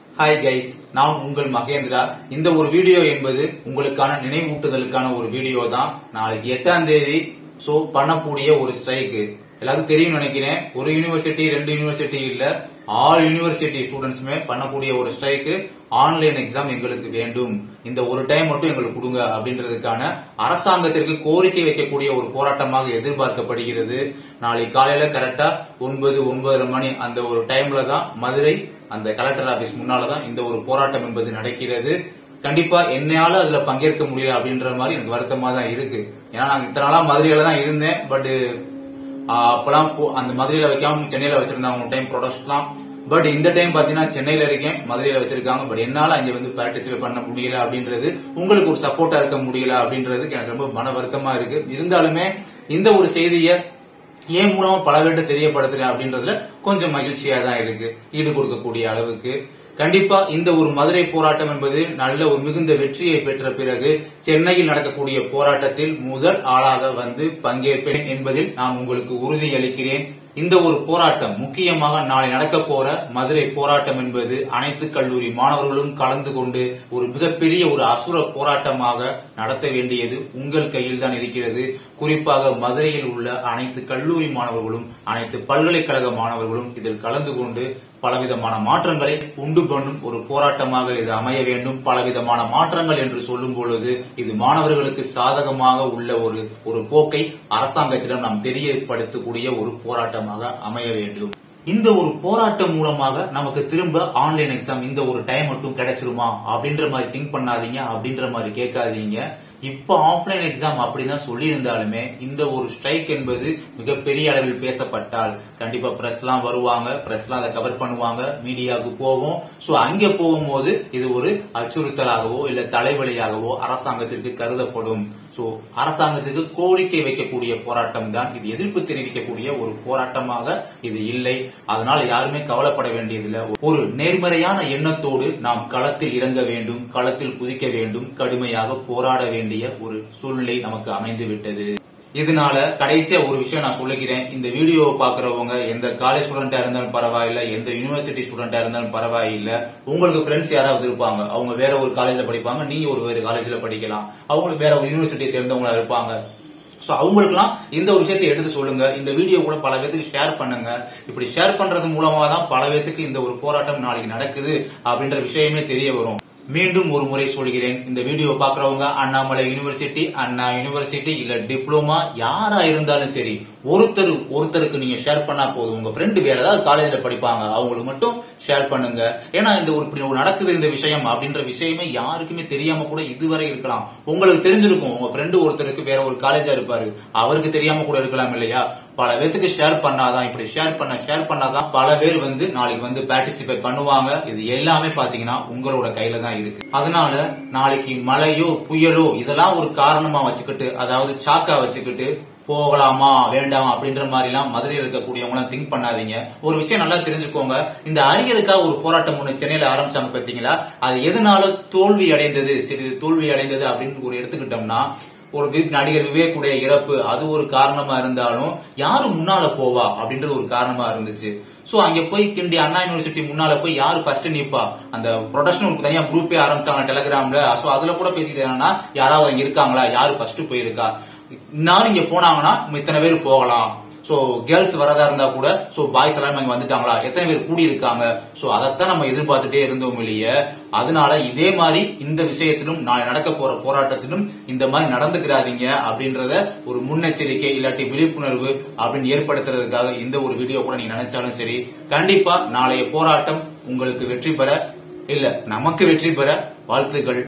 hi guys நான் உங்கள் மகேந்திரா இந்த ஒரு வீடியோ என்பது உங்களுக்கான நினைவூட்டுதலுக்கான ஒரு வீடியோ தான் நாளைக்கு எட்டாம் தேதி சோ பண்ணக்கூடிய ஒரு ஸ்ட்ரைக்கு எல்லாருக்கும் தெரியும் நினைக்கிறேன் ஒரு யூனிவர்சிட்டி ரெண்டு யூனிவர்சிட்டி இல்ல ஆல் யூனிவர்சிட்டி ஸ்டூடெண்ட்ஸுமே பண்ணக்கூடிய ஒரு ஸ்ட்ரைக்கு ஆன்லைன் எக்ஸாம் எங்களுக்கு வேண்டும் இந்த ஒரு டைம் மட்டும் எங்களுக்கு கொடுங்க அப்படின்றதுக்கான அரசாங்கத்திற்கு கோரிக்கை வைக்கக்கூடிய ஒரு போராட்டமாக எதிர்பார்க்கப்படுகிறது நாளை காலையில கரெக்டா ஒன்பது ஒன்பதரை மணி அந்த ஒரு டைம்ல தான் மதுரை அந்த கலெக்டர் ஆபீஸ் முன்னால தான் இந்த ஒரு போராட்டம் என்பது நடக்கிறது கண்டிப்பா என்னையால அதுல பங்கேற்க முடியல அப்படின்ற மாதிரி எனக்கு வருத்தமா தான் இருக்கு ஏன்னா நான் இத்தனை நாளா மதுரையில தான் இருந்தேன் பட் அப்பெல்லாம் போ- அந்த மதுரையில வைக்காம சென்னையில வச்சிருந்தாங்க டைம் ப்ராடக்ட்ஸ்லாம் பட் இந்த டைம் பாத்தீங்கன்னா சென்னையில இருக்கேன் மதுரையில வச்சிருக்காங்க பட் என்னால அங்க வந்து பார்ட்டிசிபேட் பண்ண முடியல அப்படின்றது உங்களுக்கு ஒரு சப்போர்ட்டா இருக்க முடியல அப்படின்றதுக்கு எனக்கு ரொம்ப மன வருத்தமா இருக்கு இருந்தாலுமே இந்த ஒரு செய்தியை ஏன் மூலமா பல பேர்கிட்ட தெரியப்படுத்துறேன் அப்படின்றதுல கொஞ்சம் மகிழ்ச்சியா தான் இருக்கு ஈடு கொடுக்கக்கூடிய அளவுக்கு கண்டிப்பா இந்த ஒரு மதுரை போராட்டம் என்பது நல்ல ஒரு மிகுந்த வெற்றியை பெற்ற பிறகு சென்னையில் நடக்கக்கூடிய போராட்டத்தில் முதல் ஆளாக வந்து பங்கேற்பேன் என்பதில் நான் உங்களுக்கு உறுதியளிக்கிறேன் இந்த ஒரு போராட்டம் முக்கியமாக நாளை நடக்க போற மதுரை போராட்டம் என்பது அனைத்து கல்லூரி மாணவர்களும் கலந்து கொண்டு ஒரு மிகப்பெரிய ஒரு அசுர போராட்டமாக நடத்த வேண்டியது உங்கள் கையில் தான் இருக்கிறது குறிப்பாக மதுரையில் உள்ள அனைத்து கல்லூரி மாணவர்களும் அனைத்து பல்கலைக்கழக மாணவர்களும் இதில் கலந்து கொண்டு பலவிதமான மாற்றங்களை உண்டு பண்ணும் ஒரு போராட்டமாக இது அமைய வேண்டும் பலவிதமான மாற்றங்கள் என்று சொல்லும் பொழுது இது மாணவர்களுக்கு சாதகமாக உள்ள ஒரு ஒரு போக்கை அரசாங்கத்திடம் நாம் தெரியப்படுத்தக்கூடிய ஒரு போராட்டமாக அமைய வேண்டும் இந்த ஒரு போராட்டம் மூலமாக நமக்கு திரும்ப ஆன்லைன் எக்ஸாம் இந்த ஒரு டைம் மட்டும் கிடைச்சிருமா அப்படின்ற மாதிரி திங்க் பண்ணாதீங்க அப்படின்ற மாதிரி கேட்காதீங்க இப்ப ஆஃப்லைன் எக்ஸாம் அப்படிதான் சொல்லி இருந்தாலுமே இந்த ஒரு ஸ்ட்ரைக் என்பது மிகப்பெரிய அளவில் பேசப்பட்டால் கண்டிப்பா பிரஸ் எல்லாம் வருவாங்க பிரஸ் எல்லாம் அதை கவர் பண்ணுவாங்க மீடியாவுக்கு போவோம் சோ அங்க போகும்போது இது ஒரு அச்சுறுத்தலாகவோ இல்ல தலைவலியாகவோ அரசாங்கத்திற்கு கருதப்படும் சோ அரசாங்கத்துக்கு கோரிக்கை வைக்கக்கூடிய போராட்டம் தான் இது எதிர்ப்பு தெரிவிக்கக்கூடிய ஒரு போராட்டமாக இது இல்லை அதனால யாருமே கவலைப்பட வேண்டியதில்லை ஒரு நேர்மறையான எண்ணத்தோடு நாம் களத்தில் இறங்க வேண்டும் களத்தில் குதிக்க வேண்டும் கடுமையாக போராட வேண்டிய ஒரு சூழ்நிலை நமக்கு அமைந்து விட்டது இதனால கடைசியா ஒரு விஷயம் நான் சொல்லிக்கிறேன் இந்த வீடியோவை பாக்குறவங்க எந்த காலேஜ் ஸ்டூடெண்டா இருந்தாலும் பரவாயில்ல எந்த யூனிவர்சிட்டி ஸ்டூடெண்டா இருந்தாலும் பரவாயில்ல உங்களுக்கு ஃப்ரெண்ட்ஸ் யாராவது இருப்பாங்க அவங்க வேற ஒரு காலேஜ்ல படிப்பாங்க நீங்க ஒரு வேற காலேஜ்ல படிக்கலாம் அவங்களுக்கு வேற ஒரு யூனிவர்சிட்டி சேர்ந்தவங்களா இருப்பாங்க சோ அவங்களுக்குலாம் இந்த ஒரு விஷயத்தை எடுத்து சொல்லுங்க இந்த வீடியோ கூட பல பேருக்கு ஷேர் பண்ணுங்க இப்படி ஷேர் பண்றது மூலமா தான் பல பேருக்கு இந்த ஒரு போராட்டம் நாளைக்கு நடக்குது அப்படின்ற விஷயமே தெரிய வரும் மீண்டும் ஒரு முறை சொல்கிறேன் இந்த வீடியோ பாக்குறவங்க அண்ணாமலை யூனிவர்சிட்டி அண்ணா யூனிவர்சிட்டி இல்ல டிப்ளமா யாரா இருந்தாலும் சரி ஒருத்தர் ஒருத்தருக்கு நீங்க ஷேர் பண்ணா போதும் உங்க ஃப்ரெண்டு வேற ஏதாவது காலேஜ்ல படிப்பாங்க அவங்களுக்கு மட்டும் ஷேர் பண்ணுங்க ஏன்னா இந்த ஒரு இப்படி ஒரு நடக்குது இந்த விஷயம் அப்படின்ற விஷயமே யாருக்குமே தெரியாம கூட இதுவரை இருக்கலாம் உங்களுக்கு தெரிஞ்சிருக்கும் உங்க ஃப்ரெண்டு ஒருத்தருக்கு வேற ஒரு காலேஜா இருப்பாரு அவருக்கு தெரியாம கூட இருக்கலாம் இல்லையா பல பேத்துக்கு ஷேர் பண்ணாதான் இப்படி ஷேர் பண்ண ஷேர் பண்ணாதான் பல பேர் வந்து நாளைக்கு வந்து பார்ட்டிசிபேட் பண்ணுவாங்க இது எல்லாமே பாத்தீங்கன்னா உங்களோட கையில தான் இருக்கு அதனால நாளைக்கு மழையோ புயலோ இதெல்லாம் ஒரு காரணமா வச்சுக்கிட்டு அதாவது சாக்கா வச்சுக்கிட்டு போகலாமா வேண்டாமா அப்படின்ற மாதிரி எல்லாம் மதுரையில் இருக்கக்கூடியவங்க எல்லாம் திங்க் பண்ணாதீங்க ஒரு விஷயம் நல்லா தெரிஞ்சுக்கோங்க இந்த அறிஞருக்காக ஒரு போராட்டம் ஒண்ணு சென்னையில ஆரம்பிச்சாங்க பாத்தீங்களா அது எதனால தோல்வி அடைந்தது சிறிது தோல்வி அடைந்தது அப்படின்னு ஒரு எடுத்துக்கிட்டோம்னா ஒரு வி- நடிகர் விவேக்குடைய இறப்பு அது ஒரு காரணமா இருந்தாலும் யாரு முன்னால போவா அப்படின்றது ஒரு காரணமா இருந்துச்சு சோ அங்க போய் கிண்டி அண்ணா யூனிவர்சிட்டி முன்னால போய் யாரு ஃபர்ஸ்ட் நிப்பா அந்த ப்ரொடக்ஷன் தனியா குரூப்பே ஆரம்பிச்சாங்க டெலிகிராம்ல சோ அதுல கூட பேசிட்டு என்னன்னா யாராவது அங்க இருக்காங்களா யாரு ஃபர்ஸ்ட் போயிருக்கா இன்னாரும் இங்க போனாங்கன்னா இத்தனை பேர் போகலாம் சோ கேர்ள்ஸ் வரதா இருந்தா கூட சோ பாய்ஸ் எல்லாரும் இங்க வந்துட்டாங்களா எத்தனை பேர் கூடி இருக்காங்க சோ அதைத்தான் நம்ம எதிர்பார்த்துட்டே இருந்தோம் இல்லையே அதனால இதே மாதிரி இந்த விஷயத்திலும் நாளை நடக்க போற போராட்டத்திலும் இந்த மாதிரி நடந்துக்கிறாதீங்க அப்படின்றத ஒரு முன்னெச்சரிக்கை இல்லாட்டி விழிப்புணர்வு அப்படின்னு ஏற்படுத்துறதுக்காக இந்த ஒரு வீடியோ கூட நீங்க நினைச்சாலும் சரி கண்டிப்பா நாளைய போராட்டம் உங்களுக்கு வெற்றி பெற இல்ல நமக்கு வெற்றி பெற வாழ்த்துக்கள்